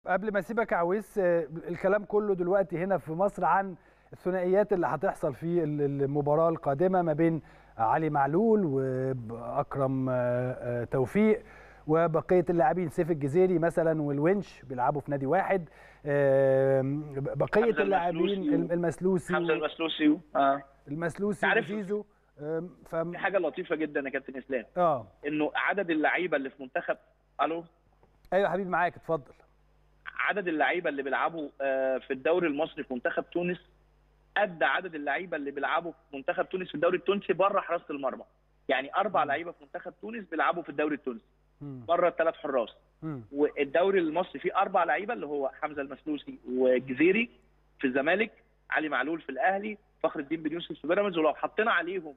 قبل ما اسيبك يا عويس آه، الكلام كله دلوقتي هنا في مصر عن الثنائيات اللي هتحصل في ال- المباراه القادمه ما بين علي معلول واكرم آه، آه، توفيق وبقيه اللاعبين سيف الجزيري مثلا والونش بيلعبوا في نادي واحد آم، بقيه حمزة اللاعبين المسلوسي و- المسلوسي حمزه المسلوسي اه المسلوسي تعرف- وزيزو آم، ف في حاجه لطيفه جدا يا كابتن اسلام اه انه عدد اللعيبه اللي في منتخب الو ايوه يا حبيبي معاك اتفضل عدد اللعيبه اللي بيلعبوا آه، في الدوري المصري في منتخب تونس قد عدد اللعيبه اللي بيلعبوا في منتخب تونس في الدوري التونسي بره حراسه المرمى يعني اربع لعيبه في منتخب تونس بيلعبوا في الدوري التونسي مم. بره الثلاث حراس مم. والدوري المصري فيه اربع لعيبه اللي هو حمزه المسلوسي والجزيري في الزمالك علي معلول في الاهلي فخر الدين بن يوسف في بيراميدز ولو حطينا عليهم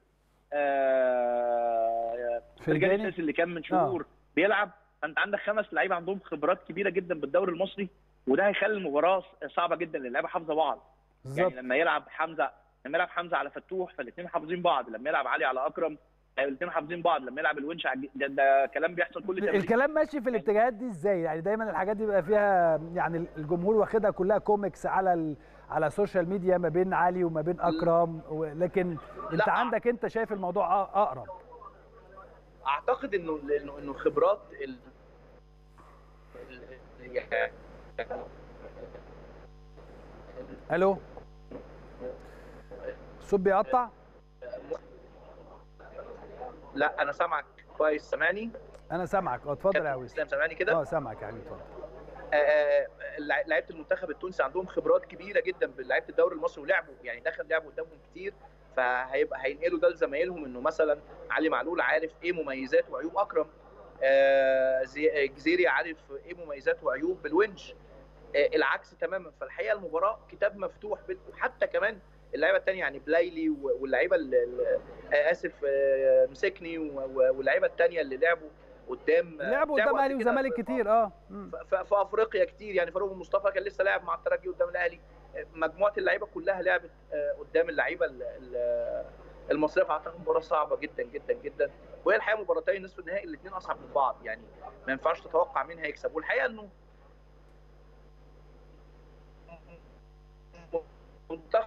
آه في رجال الجانب السيسي اللي كان من شهور بيلعب انت عندك خمس لعيبه عندهم خبرات كبيره جدا بالدوري المصري وده هيخلي المباراه صعبه جدا لان اللعيبه حافظه بعض بالظبط يعني لما يلعب حمزه لما يلعب حمزه على فتوح فالاثنين حافظين بعض لما يلعب علي على اكرم الاثنين حافظين بعض لما يلعب الونش على الج- ده, ده كلام بيحصل كل تمرين الكلام ماشي في الاتجاهات دي ازاي يعني دايما الحاجات دي بيبقى فيها يعني الجمهور واخدها كلها كوميكس على ال... على السوشيال ميديا ما بين علي وما بين اكرم و... لكن انت لا. عندك انت شايف الموضوع أ- اقرب اعتقد انه انه انه خبرات ال... ال- الو الصوت بيقطع لا انا سامعك كويس سامعني انا سامعك اه اتفضل يا كابتن عويس اسلام سامعني كده اه سامعك يا حبيبي اتفضل آه، آه، لع- لعيبه المنتخب التونسي عندهم خبرات كبيره جدا بلعيبه الدوري المصري ولعبوا يعني دخل لعبوا قدامهم كتير فهيبقى هينقلوا ده لزمايلهم انه مثلا علي معلول عارف ايه مميزات وعيوب اكرم آه، زي- آه، جزيري عارف ايه مميزات وعيوب بالونش آه، العكس تماما فالحقيقه المباراه كتاب مفتوح بال- وحتى كمان اللعيبه الثانيه يعني بلايلي و- واللعيبه ال- ال- آه، اسف آه، مسكني و- و- واللعيبه الثانيه اللي لعبوا قدام لعبوا قدام قبل اهلي كده وزمالك في- كتير اه مم. ف- ف- في افريقيا كتير يعني فاروق مصطفى كان لسه لاعب مع الترجي قدام الاهلي مجموعه اللعيبه كلها لعبت آه، قدام اللعيبه ال- ال- المصريه فاعتقد مباراه صعبه جدا جدا جدا وهي الحقيقه مباراتين نصف النهائي الاثنين اصعب من بعض يعني ما ينفعش تتوقع مين هيكسب والحقيقه انه منتخب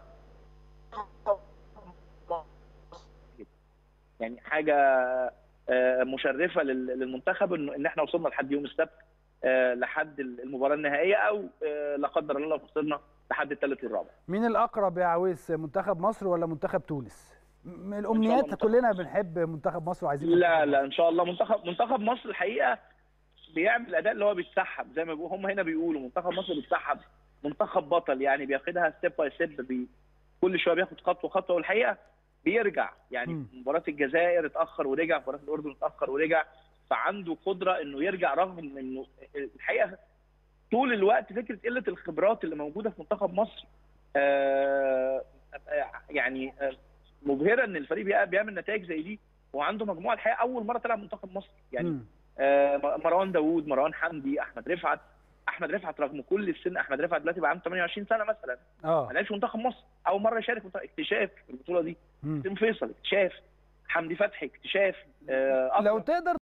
يعني حاجه آه، مشرفه لل- للمنتخب انه ان احنا وصلنا لحد يوم السبت آه، لحد المباراه النهائيه او آه، لا قدر الله لو خسرنا لحد الثالث والرابع مين الاقرب يا عويس منتخب مصر ولا منتخب تونس من الامنيات منتخب كلنا بنحب منتخب مصر وعايزين لا منتخب لا مصر. ان شاء الله منتخب منتخب مصر الحقيقه بيعمل الاداء اللي هو بيتسحب زي ما بيقولوا هم هنا بيقولوا منتخب مصر بيتسحب منتخب بطل يعني بياخدها ستيب باي ستيب بي كل شويه بياخد خطوه خطوه والحقيقه بيرجع يعني مم. مباراه الجزائر اتاخر ورجع مباراه الاردن اتاخر ورجع فعنده قدره انه يرجع رغم انه الحقيقه طول الوقت فكره قله الخبرات اللي موجوده في منتخب مصر آه يعني آه مبهره ان الفريق بيع- بيعمل نتائج زي دي وعنده مجموعه الحقيقه اول مره تلعب منتخب مصر يعني مم. آه، مروان داوود مروان حمدي احمد رفعت احمد رفعت رغم كل السن احمد رفعت دلوقتي بقى عنده 28 سنه مثلا اه ما لعبش منتخب مصر اول مره يشارك في منتخب- اكتشاف في البطوله دي مم. حسين فيصل اكتشاف حمدي فتحي اكتشاف آه، لو أكرم. تقدر